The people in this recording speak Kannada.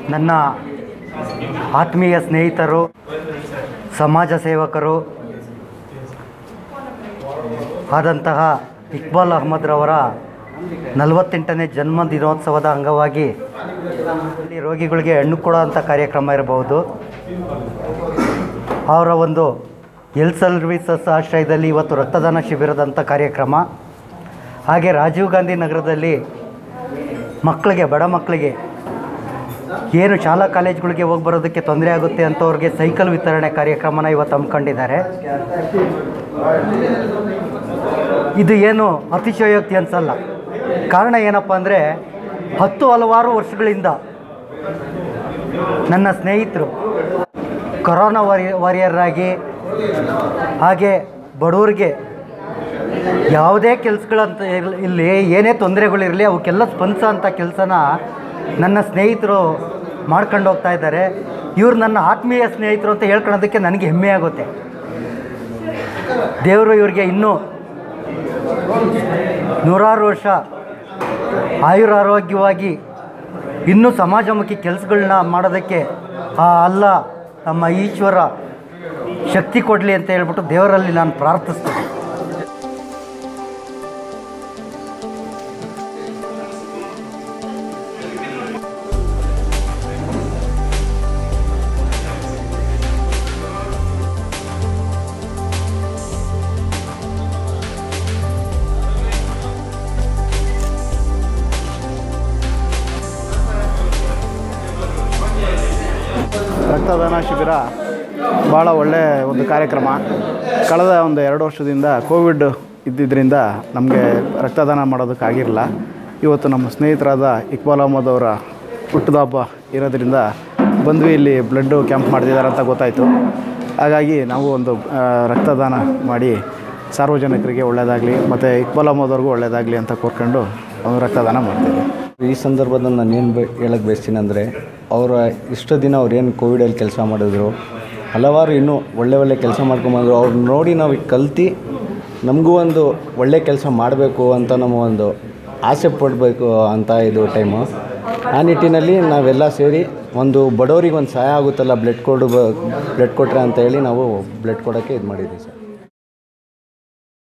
ನನ್ನ ಆತ್ಮೀಯ ಸ್ನೇಹಿತರು ಸಮಾಜ ಸೇವಕರು ಆದಂತಹ ಇಕ್ಬಾಲ್ ಅಹಮದ್ರವರ ನಲವತ್ತೆಂಟನೇ ಜನ್ಮ ದಿನೋತ್ಸವದ ಅಂಗವಾಗಿ ಇಲ್ಲಿ ರೋಗಿಗಳಿಗೆ ಹಣ್ಣು ಕೊಡೋಂಥ ಕಾರ್ಯಕ್ರಮ ಇರಬಹುದು ಅವರ ಒಂದು ಹೆಲ್ತ್ ಸರ್ವೀಸಸ್ ಆಶ್ರಯದಲ್ಲಿ ಇವತ್ತು ರಕ್ತದಾನ ಶಿಬಿರದಂಥ ಕಾರ್ಯಕ್ರಮ ಹಾಗೆ ರಾಜೀವ್ ಗಾಂಧಿ ನಗರದಲ್ಲಿ ಮಕ್ಕಳಿಗೆ ಬಡ ಮಕ್ಕಳಿಗೆ ಏನು ಶಾಲಾ ಕಾಲೇಜುಗಳಿಗೆ ಹೋಗಿ ಬರೋದಕ್ಕೆ ತೊಂದರೆ ಆಗುತ್ತೆ ಅಂಥವ್ರಿಗೆ ಸೈಕಲ್ ವಿತರಣೆ ಕಾರ್ಯಕ್ರಮನ ಇವತ್ತು ಹಮ್ಮಿಕೊಂಡಿದ್ದಾರೆ ಇದು ಏನು ಅತಿಶಯೋಕ್ತಿ ಅನಿಸಲ್ಲ ಕಾರಣ ಏನಪ್ಪ ಅಂದರೆ ಹತ್ತು ಹಲವಾರು ವರ್ಷಗಳಿಂದ ನನ್ನ ಸ್ನೇಹಿತರು ಕೊರೋನಾ ವಾರಿ ವಾರಿಯರಾಗಿ ಹಾಗೆ ಬಡವರಿಗೆ ಯಾವುದೇ ಕೆಲಸಗಳಂತ ಇರ್ಲಿ- ಇಲ್ಲಿ ಏನೇ ತೊಂದರೆಗಳಿರಲಿ ಅವಕ್ಕೆಲ್ಲ ಸ್ಪಂದಿಸೋ ಅಂಥ ಕೆಲಸನ ನನ್ನ ಸ್ನೇಹಿತರು ಮಾಡ್ಕೊಂಡು ಹೋಗ್ತಾ ಇದ್ದಾರೆ ಇವ್ರು ನನ್ನ ಆತ್ಮೀಯ ಸ್ನೇಹಿತರು ಅಂತ ಹೇಳ್ಕೊಳ್ಳೋದಕ್ಕೆ ನನಗೆ ಹೆಮ್ಮೆ ಆಗುತ್ತೆ ದೇವರು ಇವ್ರಿಗೆ ಇನ್ನೂ ನೂರಾರು ವರ್ಷ ಆಯುರಾರೋಗ್ಯವಾಗಿ ಇನ್ನೂ ಸಮಾಜಮುಖಿ ಕೆಲಸಗಳನ್ನ ಮಾಡೋದಕ್ಕೆ ಆ ಅಲ್ಲ ನಮ್ಮ ಈಶ್ವರ ಶಕ್ತಿ ಕೊಡಲಿ ಅಂತ ಹೇಳ್ಬಿಟ್ಟು ದೇವರಲ್ಲಿ ನಾನು ಪ್ರಾರ್ಥಿಸ್ತೀನಿ ರಕ್ತದಾನ ಶಿಬಿರ ಭಾಳ ಒಳ್ಳೆಯ ಒಂದು ಕಾರ್ಯಕ್ರಮ ಕಳೆದ ಒಂದು ಎರಡು ವರ್ಷದಿಂದ ಕೋವಿಡ್ ಇದ್ದಿದ್ದರಿಂದ ನಮಗೆ ರಕ್ತದಾನ ಮಾಡೋದಕ್ಕಾಗಿರಲಿಲ್ಲ ಇವತ್ತು ನಮ್ಮ ಸ್ನೇಹಿತರಾದ ಇಕ್ಬಾಲ್ ಅಹಮದ್ ಅವರ ಹುಟ್ಟಿದ ಹಬ್ಬ ಇರೋದ್ರಿಂದ ಬಂದ್ವಿ ಇಲ್ಲಿ ಬ್ಲಡ್ಡು ಕ್ಯಾಂಪ್ ಮಾಡ್ತಿದ್ದಾರೆ ಅಂತ ಗೊತ್ತಾಯಿತು ಹಾಗಾಗಿ ನಾವು ಒಂದು ಆ, ರಕ್ತದಾನ ಮಾಡಿ ಸಾರ್ವಜನಿಕರಿಗೆ ಒಳ್ಳೆಯದಾಗಲಿ ಮತ್ತು ಇಕ್ಬಾಲ್ ಅಹಮದ್ ಅವ್ರಿಗೂ ಒಳ್ಳೆಯದಾಗಲಿ ಅಂತ ಕೋರ್ಕೊಂಡು ಒಂದು ರಕ್ತದಾನ ಮಾಡ್ತೀವಿ ಈ ಸಂದರ್ಭದಲ್ಲಿ ನಾನು ಏನು ಬೆ ಹೇಳಕ್ಕೆ ಬಯಸ್ತೀನಿ ಅಂದರೆ ಅವರ ಇಷ್ಟು ದಿನ ಅವ್ರು ಏನು ಕೋವಿಡಲ್ಲಿ ಕೆಲಸ ಮಾಡಿದ್ರು ಹಲವಾರು ಇನ್ನೂ ಒಳ್ಳೆ ಒಳ್ಳೆ ಕೆಲಸ ಮಾಡ್ಕೊಂಬಂದರು ಅವ್ರು ನೋಡಿ ನಾವು ಈಗ ಕಲ್ತು ನಮಗೂ ಒಂದು ಒಳ್ಳೆ ಕೆಲಸ ಮಾಡಬೇಕು ಅಂತ ನಮ್ಮ ಒಂದು ಆಸೆ ಪಡಬೇಕು ಅಂತ ಇದು ಟೈಮು ಆ ನಿಟ್ಟಿನಲ್ಲಿ ನಾವೆಲ್ಲ ಸೇರಿ ಒಂದು ಬಡವರಿಗೆ ಒಂದು ಸಹಾಯ ಆಗುತ್ತಲ್ಲ ಬ್ಲಡ್ ಕೊಡು ಬ್ಲಡ್ ಕೊಟ್ಟರೆ ಅಂತ ಹೇಳಿ ನಾವು ಬ್ಲಡ್ ಕೊಡೋಕ್ಕೆ ಇದು ಮಾಡಿದ್ದೀವಿ ಸರ್